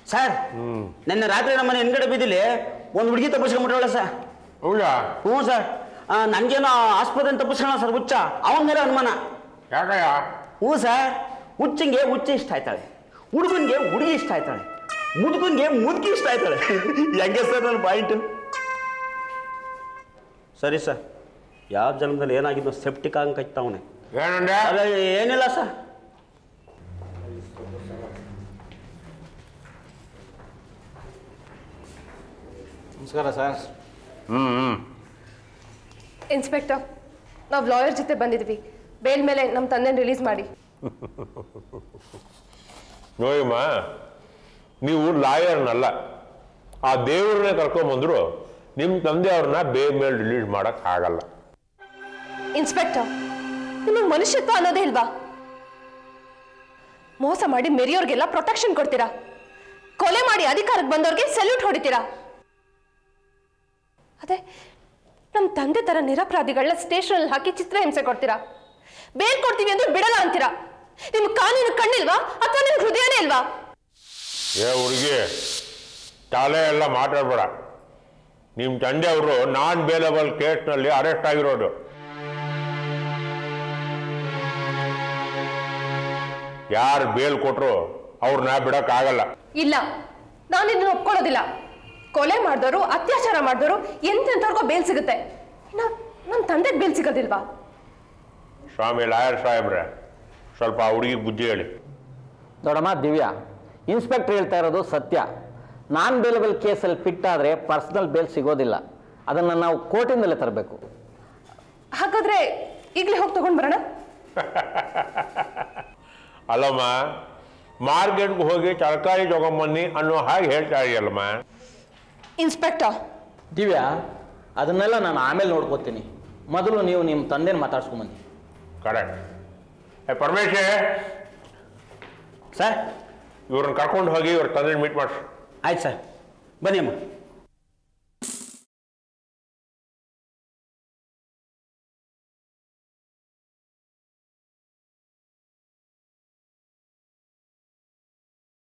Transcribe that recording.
sir ನಿನ್ನೆ ರಾತ್ರಿ ನಮ್ಮನೆ ಹಿಂದ್ಗಡೆ ಬಿದ್ದಿಲ್ಲಿ ಒಂದು ಹುಡುಗಿ ತಪ್ಪಿಸ್ಕೊಂಡ್ಬಿಟ್ಟವಳೆ ಸರ್ ಹೌದಾ ಹ್ಞೂ ಸರ್ ಆ, ನನ್ಗೇನೋ ಆಸ್ಪತ್ರೆ ತಪ್ಪಿಸ್ಕೊಳ್ಳೋ ಸರ್ ಹುಚ್ಚ ಅವನ ಮೇಲೆ ಅನುಮಾನ ಯಾಕಯ್ಯ ಹ್ಞೂ ಸರ್ ಹುಚ್ಚಂಗೆ ಹುಚ್ಚ ಇಷ್ಟ ಆಯ್ತಾಳೆ ಹುಡುಗನ್ಗೆ ಹುಡುಗಿ ಇಷ್ಟ ಆಯ್ತಾಳೆ ಮುದುಕನ್ಗೆ ಮುದುಕಿ ಇಷ್ಟ ಆಯ್ತಾಳೆ ಹೆಂಗೆ ಸರ್ ನನ್ನ ಪಾಯಿಂಟ್ ಸರಿ ಸರ್ ಯಾವ ಜನ್ಮದಲ್ಲಿ ಏನಾಗಿದ್ದು ಸೆಪ್ಟಿಕ್ ಅಂಕ ಅವನೇ ಏನಂದೆ ಅಲ್ಲ ಏನಿಲ್ಲ ಸರ್ ನಮಸ್ಕಾರ ಸರ್ ಹ್ಮ್ ಹ್ಮ್ ಇನ್ಸ್ಪೆಕ್ಟರ್ ನಾವು ಲಾಯರ್ ಜೊತೆ ಬಂದಿದ್ವಿ ಬೇಲ್ ಮೇಲೆ ನಮ್ಮ ತಂದೆನ ರಿಲೀಸ್ ಮಾಡಿ ನೋಯಮ್ಮ ನೀವು ಲಾಯರ್ನಲ್ಲ ಆ ದೇವ್ರನ್ನೇ ಕರ್ಕೊಂಬಂದ್ರು ನಿಮ್ಮ ತಂದೆ ಅವ್ರನ್ನ ಬೇಗ ಮೇಲೆ ರಿಲೀಸ್ ಮಾಡಕ್ ಆಗಲ್ಲ ಇನ್ಸ್ಪೆಕ್ಟರ್ ನಿಮಗೆ ಮನುಷ್ಯತ್ವ ಅನ್ನೋದೇ ಇಲ್ವಾ ಮೋಸ ಮಾಡಿ ಮೆರಿಯೋರ್ಗೆಲ್ಲ ಪ್ರೊಟೆಕ್ಷನ್ ಕೊಡ್ತೀರಾ ಕೊಲೆ ಮಾಡಿ ಅಧಿಕಾರಕ್ಕೆ ಬಂದವ್ರಿಗೆ ಸಲ್ಯೂಟ್ ಹೊಡಿತೀರಾ ಅದೇ ನಮ್ಮ ತಂದೆ ತರ ನಿರಪರಾಧಿಗಳನ್ನ ಸ್ಟೇಷನಲ್ಲಿ ಹಾಕಿ ಚಿತ್ರಹಿಂಸೆ ಕೊಡ್ತೀರಾ ಬೇಲ್ ಕೊಡ್ತೀವಿ ಅಂದ್ರೆ ಬಿಡಲ್ಲ ಅಂತೀರಾ ನಿಮ್ ಕಾನೂನು ಕಣ್ಣಿಲ್ವಾ ಅಥವಾ ನಿಮ್ ಹೃದಯನೇ ಇಲ್ವಾ ಏ ಹುಡುಗಿ ತಲೆ ಎಲ್ಲ ಮಾತಾಡ್ಬೇಡ ನಿಮ್ಮ ತಂದೆ ಅವರು ನಾನ್ ಬೇಲಬಲ್ ಕೇಸ್ನಲ್ಲಿ ಅರೆಸ್ಟ್ ಆಗಿರೋದು ಯಾರು ಬೇಲ್ ಕೊಟ್ರು ಅವ್ರನ್ನ ಬಿಡಕ್ಕಾಗಲ್ಲ ಇಲ್ಲ ನಾನು ಇದನ್ನ ಒಪ್ಕೊಳ್ಳೋದಿಲ್ಲ ಕೊಲೆ ಮಾಡಿದವರು ಅತ್ಯಾಚಾರ ಮಾಡಿದವರು ಎಂತೆಂಥವ್ರಿಗೋ ಬೇಲ್ ಸಿಗುತ್ತೆ ಇನ್ನು ನಮ್ಮ ತಂದೆಗೆ ಬೇಲ್ ಸಿಗೋದಿಲ್ವಾ ಸ್ವಾಮಿ ಲಾಯರ್ ಸಾಹೇಬ್ರೆ ಸ್ವಲ್ಪ ಆ ಹುಡುಗಿಗೆ ಬುದ್ಧಿ ಹೇಳಿ ದೊಡ್ಡಮ್ಮ ದಿವ್ಯಾ ಇನ್ಸ್ಪೆಕ್ಟರ್ ಹೇಳ್ತಾ ಇರೋದು ಸತ್ಯ ನಾನ್ ಬೇಲಬಲ್ ಕೇಸಲ್ಲಿ ಫಿಟ್ ಆದರೆ ಪರ್ಸನಲ್ ಬೇಲ್ ಸಿಗೋದಿಲ್ಲ ಅದನ್ನು ನಾವು ಕೋರ್ಟಿಂದಲೇ ತರಬೇಕು ಹಾಗಾದ್ರೆ ಈಗಲೇ ಹೋಗಿ ತಗೊಂಡ್ ಬರೋಣ ಅಲ್ಲಮ್ಮ ಮಾರ್ಕೆಟ್ಗೆ ಹೋಗಿ ತರಕಾರಿ ತಗೊಂಬನ್ನಿ ಅನ್ನೋ ಹಾಗೆ ಹೇಳ್ತಾ ಇದೆಯಲ್ಲಮ್ಮ ಇನ್ಸ್ಪೆಕ್ಟರ್ ದಿವ್ಯಾ ಅದನ್ನೆಲ್ಲ ನಾನು ಆಮೇಲೆ ನೋಡ್ಕೋತೀನಿ ಮೊದಲು ನೀವು ನಿಮ್ಮ ತಂದೆನ ಮಾತಾಡ್ಸ್ಕೊಂಬನ್ನಿ ಕರೆಕ್ಟ್ ಏ ಪರಮೇಶೇ ಸರ್ ಇವ್ರನ್ನ ಕರ್ಕೊಂಡು ಹೋಗಿ ಇವ್ರ ತಂದೆ ಮೀಟ್ ಮಾಡ್ಸಿ ಆಯ್ತು ಸರ್ ಬನ್ನಿ ಅಮ್ಮ